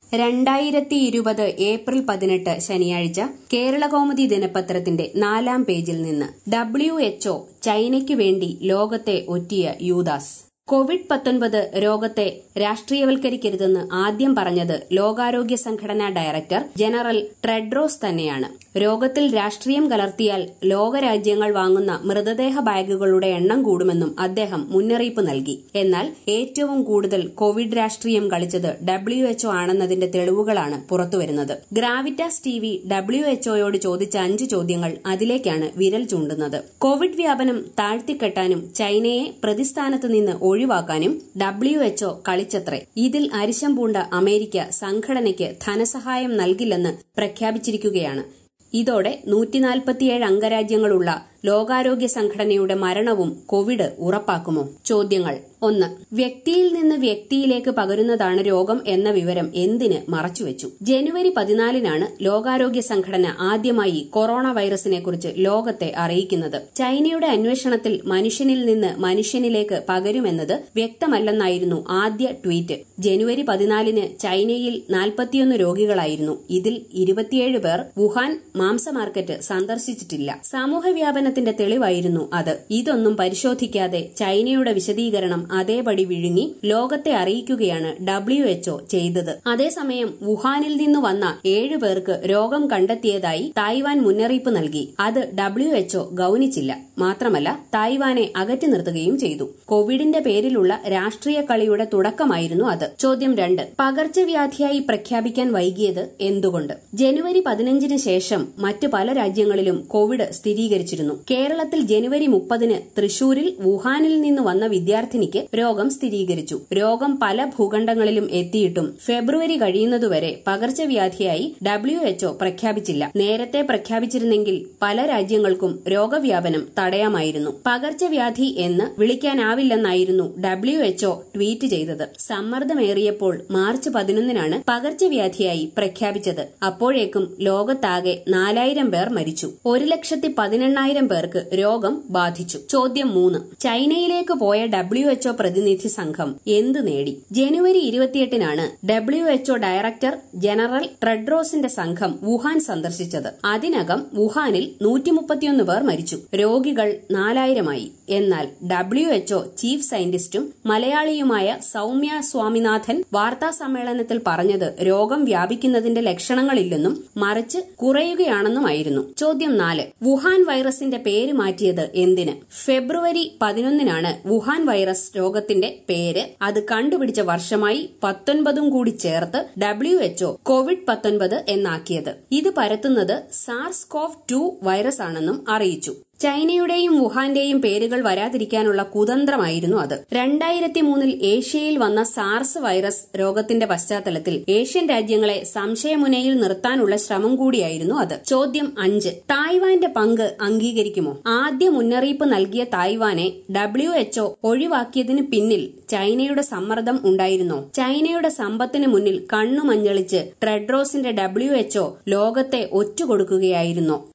രണ്ടായിരത്തി ഇരുപത് ഏപ്രിൽ പതിനെട്ട് ശനിയാഴ്ച കേരളകൗമുദി ദിനപത്രത്തിന്റെ നാലാം പേജിൽ നിന്ന് ഡബ്ല്യു എച്ച്ഒ ചൈനയ്ക്കു വേണ്ടി ലോകത്തെ ഒറ്റിയ യൂദാസ് കോവിഡ് പത്തൊൻപത് രോഗത്തെ രാഷ്ട്രീയവൽക്കരിക്കരുതെന്ന് ആദ്യം പറഞ്ഞത് ലോകാരോഗ്യ സംഘടനാ ഡയറക്ടർ ജനറൽ ട്രെഡ്രോസ് തന്നെയാണ് രോഗത്തിൽ രാഷ്ട്രീയം കലർത്തിയാൽ ലോകരാജ്യങ്ങൾ വാങ്ങുന്ന മൃതദേഹ ബാഗുകളുടെ എണ്ണം കൂടുമെന്നും അദ്ദേഹം മുന്നറിയിപ്പ് നൽകി എന്നാൽ ഏറ്റവും കൂടുതൽ കോവിഡ് രാഷ്ട്രീയം കളിച്ചത് ഡബ്ല്യു എച്ച്ഒ ആണെന്നതിന്റെ തെളിവുകളാണ് പുറത്തുവരുന്നത് ഗ്രാവിറ്റാസ് ടി വി ഡബ്ല്യു എച്ച്ഒയോട് ചോദിച്ച അഞ്ച് ചോദ്യങ്ങൾ അതിലേക്കാണ് വിരൽ ചൂണ്ടുന്നത് കോവിഡ് വ്യാപനം താഴ്ത്തിക്കെട്ടാനും ചൈനയെ പ്രതിസ്ഥാനത്ത് നിന്ന് ഒഴിവാക്കാനും ഡബ്ല്യു എച്ച്ഒ കളിച്ചത്രേ ഇതിൽ അരിശം പൂണ്ട അമേരിക്ക സംഘടനയ്ക്ക് ധനസഹായം നൽകില്ലെന്ന് പ്രഖ്യാപിച്ചിരിക്കുകയാണ് ഇതോടെ നൂറ്റിനാൽപ്പത്തിയേഴ് അംഗരാജ്യങ്ങളുള്ള ലോകാരോഗ്യ സംഘടനയുടെ മരണവും കോവിഡ് ഉറപ്പാക്കുമോ ചോദ്യങ്ങൾ ഒന്ന് വ്യക്തിയിൽ നിന്ന് വ്യക്തിയിലേക്ക് പകരുന്നതാണ് രോഗം എന്ന വിവരം എന്തിന് മറച്ചുവെച്ചു ജനുവരി പതിനാലിനാണ് ലോകാരോഗ്യ സംഘടന ആദ്യമായി കൊറോണ വൈറസിനെക്കുറിച്ച് ലോകത്തെ അറിയിക്കുന്നത് ചൈനയുടെ അന്വേഷണത്തിൽ മനുഷ്യനിൽ നിന്ന് മനുഷ്യനിലേക്ക് പകരുമെന്നത് വ്യക്തമല്ലെന്നായിരുന്നു ആദ്യ ട്വീറ്റ് ജനുവരി പതിനാലിന് ചൈനയിൽ നാൽപ്പത്തിയൊന്ന് രോഗികളായിരുന്നു ഇതിൽ ഇരുപത്തിയേഴ് പേർ വുഹാൻ മാംസ മാർക്കറ്റ് സന്ദർശിച്ചിട്ടില്ല സമൂഹവ്യാപനത്തിന്റെ തെളിവായിരുന്നു അത് ഇതൊന്നും പരിശോധിക്കാതെ ചൈനയുടെ വിശദീകരണം അതേപടി വിഴുങ്ങി ലോകത്തെ അറിയിക്കുകയാണ് ഡബ്ല്യു എച്ച്ഒ ചെയ്തത് അതേസമയം വുഹാനിൽ നിന്ന് വന്ന ഏഴു പേർക്ക് രോഗം കണ്ടെത്തിയതായി തായ്വാൻ മുന്നറിയിപ്പ് നൽകി അത് ഡബ്ല്യു എച്ച്ഒ ഗൌനിച്ചില്ല മാത്രമല്ല തായ്വാനെ അകറ്റി നിർത്തുകയും ചെയ്തു കോവിഡിന്റെ പേരിലുള്ള രാഷ്ട്രീയ കളിയുടെ തുടക്കമായിരുന്നു അത് ചോദ്യം രണ്ട് പകർച്ചവ്യാധിയായി പ്രഖ്യാപിക്കാൻ വൈകിയത് എന്തുകൊണ്ട് ജനുവരി പതിനഞ്ചിന് ശേഷം മറ്റ് പല രാജ്യങ്ങളിലും കോവിഡ് സ്ഥിരീകരിച്ചിരുന്നു കേരളത്തിൽ ജനുവരി മുപ്പതിന് തൃശൂരിൽ വുഹാനിൽ നിന്ന് വന്ന വിദ്യാർത്ഥിനിക്ക് രോഗം സ്ഥിരീകരിച്ചു രോഗം പല ഭൂഖണ്ഡങ്ങളിലും എത്തിയിട്ടും ഫെബ്രുവരി കഴിയുന്നതുവരെ പകർച്ചവ്യാധിയായി ഡബ്ല്യു എച്ച്ഒ പ്രഖ്യാപിച്ചില്ല നേരത്തെ പ്രഖ്യാപിച്ചിരുന്നെങ്കിൽ പല രാജ്യങ്ങൾക്കും രോഗവ്യാപനം തടയാമായിരുന്നു പകർച്ചവ്യാധി എന്ന് വിളിക്കാനാവില്ലെന്നായിരുന്നു ഡബ്ല്യു എച്ച്ഒ ട്വീറ്റ് ചെയ്തത് സമ്മർദ്ദമേറിയപ്പോൾ മാർച്ച് പതിനൊന്നിനാണ് പകർച്ചവ്യാധിയായി പ്രഖ്യാപിച്ചത് അപ്പോഴേക്കും ലോകത്താകെ നാലായിരം പേർ മരിച്ചു ഒരു ലക്ഷത്തി പതിനെണ്ണായിരം പേർക്ക് രോഗം ബാധിച്ചു ചോദ്യം മൂന്ന് ചൈനയിലേക്ക് പോയ ഡബ്ല്യു എച്ച്ഒ പ്രതിനിധി സംഘം എന്ത് നേടി ജനുവരി ഇരുപത്തിയെട്ടിനാണ് ഡബ്ല്യു എച്ച്ഒ ഡയറക്ടർ ജനറൽ ട്രെഡ്രോസിന്റെ സംഘം വുഹാൻ സന്ദർശിച്ചത് അതിനകം വുഹാനിൽ നൂറ്റിമുപ്പത്തിയൊന്ന് പേർ മരിച്ചു രോഗികൾ നാലായിരമായി എന്നാൽ ഡബ്ല്യു എച്ച്ഒ ചീഫ് സയന്റിസ്റ്റും മലയാളിയുമായ സൌമ്യ സ്വാമിനാഥൻ വാർത്താ സമ്മേളനത്തിൽ പറഞ്ഞത് രോഗം വ്യാപിക്കുന്നതിന്റെ ലക്ഷണങ്ങളില്ലെന്നും മറിച്ച് കുറയുകയാണെന്നുമായിരുന്നു ചോദ്യം നാല് വുഹാൻ വൈറസിന്റെ പേര് മാറ്റിയത് എന്തിന് ഫെബ്രുവരി പതിനൊന്നിനാണ് വുഹാൻ വൈറസ് രോഗത്തിന്റെ പേര് അത് കണ്ടുപിടിച്ച വർഷമായി പത്തൊൻപതും കൂടി ചേർത്ത് ഡബ്ല്യു എച്ച്ഒ കോവിഡ് പത്തൊൻപത് എന്നാക്കിയത് ഇത് പരത്തുന്നത് സാർസ് കോവ് ടു വൈറസ് ആണെന്നും അറിയിച്ചു ചൈനയുടെയും വുഹാന്റെയും പേരുകൾ വരാതിരിക്കാനുള്ള കുതന്ത്രമായിരുന്നു അത് രണ്ടായിരത്തി മൂന്നിൽ ഏഷ്യയിൽ വന്ന സാർസ് വൈറസ് രോഗത്തിന്റെ പശ്ചാത്തലത്തിൽ ഏഷ്യൻ രാജ്യങ്ങളെ സംശയമുനയിൽ നിർത്താനുള്ള ശ്രമം കൂടിയായിരുന്നു അത് ചോദ്യം അഞ്ച് തായ്വാന്റെ പങ്ക് അംഗീകരിക്കുമോ ആദ്യ മുന്നറിയിപ്പ് നൽകിയ തായ്വാനെ ഡബ്ല്യു എച്ച്ഒ ഒഴിവാക്കിയതിന് പിന്നിൽ ചൈനയുടെ സമ്മർദ്ദം ഉണ്ടായിരുന്നോ ചൈനയുടെ സമ്പത്തിന് മുന്നിൽ കണ്ണുമഞ്ഞളിച്ച് ട്രെഡ്രോസിന്റെ ഡബ്ല്യു എച്ച്ഒ ലോകത്തെ ഒറ്റുകൊടുക്കുകയായിരുന്നോ